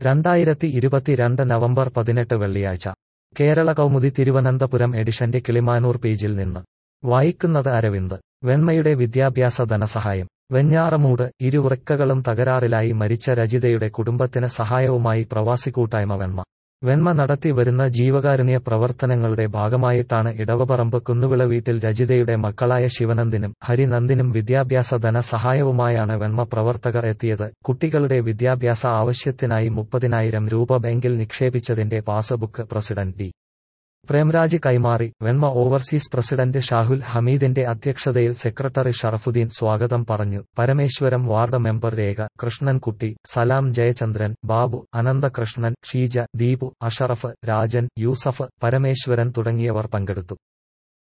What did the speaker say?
രണ്ടായിരത്തി ഇരുപത്തിരണ്ട് നവംബർ പതിനെട്ട് വെള്ളിയാഴ്ച കേരള കൗമുദി തിരുവനന്തപുരം എഡിഷന്റെ കിളിമാനൂർ പേജിൽ നിന്ന് വായിക്കുന്നത് അരവിന്ദ് വെണ്മയുടെ വിദ്യാഭ്യാസ ധനസഹായം വെഞ്ഞാറമൂട് ഇരുവൃക്കകളും തകരാറിലായി മരിച്ച രജിതയുടെ കുടുംബത്തിന് സഹായവുമായി പ്രവാസി കൂട്ടായ്മ വെണ്മ വെണ്മ നടത്തി വരുന്ന ജീവകാരുണ്യ പ്രവർത്തനങ്ങളുടെ ഭാഗമായിട്ടാണ് ഇടവപറമ്പ് കുന്നുവിള വീട്ടിൽ രജിതയുടെ മക്കളായ ശിവനന്ദിനും ഹരിനന്ദിനും വിദ്യാഭ്യാസ ധന സഹായവുമായാണ് വെണ്മ പ്രവർത്തകർ എത്തിയത് കുട്ടികളുടെ വിദ്യാഭ്യാസ ആവശ്യത്തിനായി മുപ്പതിനായിരം രൂപ ബാങ്കിൽ നിക്ഷേപിച്ചതിന്റെ പാസ്ബുക്ക് പ്രസിഡന്റ് ഡി പ്രേംരാജ് കൈമാറി വെണ്മ ഓവർസീസ് പ്രസിഡന്റ് ഷാഹുൽ ഹമീദിന്റെ അധ്യക്ഷതയിൽ സെക്രട്ടറി ഷറഫുദ്ദീൻ സ്വാഗതം പറഞ്ഞു പരമേശ്വരം വാർഡ് മെമ്പർ രേഖ കൃഷ്ണൻകുട്ടി സലാം ജയചന്ദ്രൻ ബാബു അനന്തകൃഷ്ണൻ ഷീജ ദീപു അഷറഫ് രാജൻ യൂസഫ് പരമേശ്വരൻ തുടങ്ങിയവർ പങ്കെടുത്തു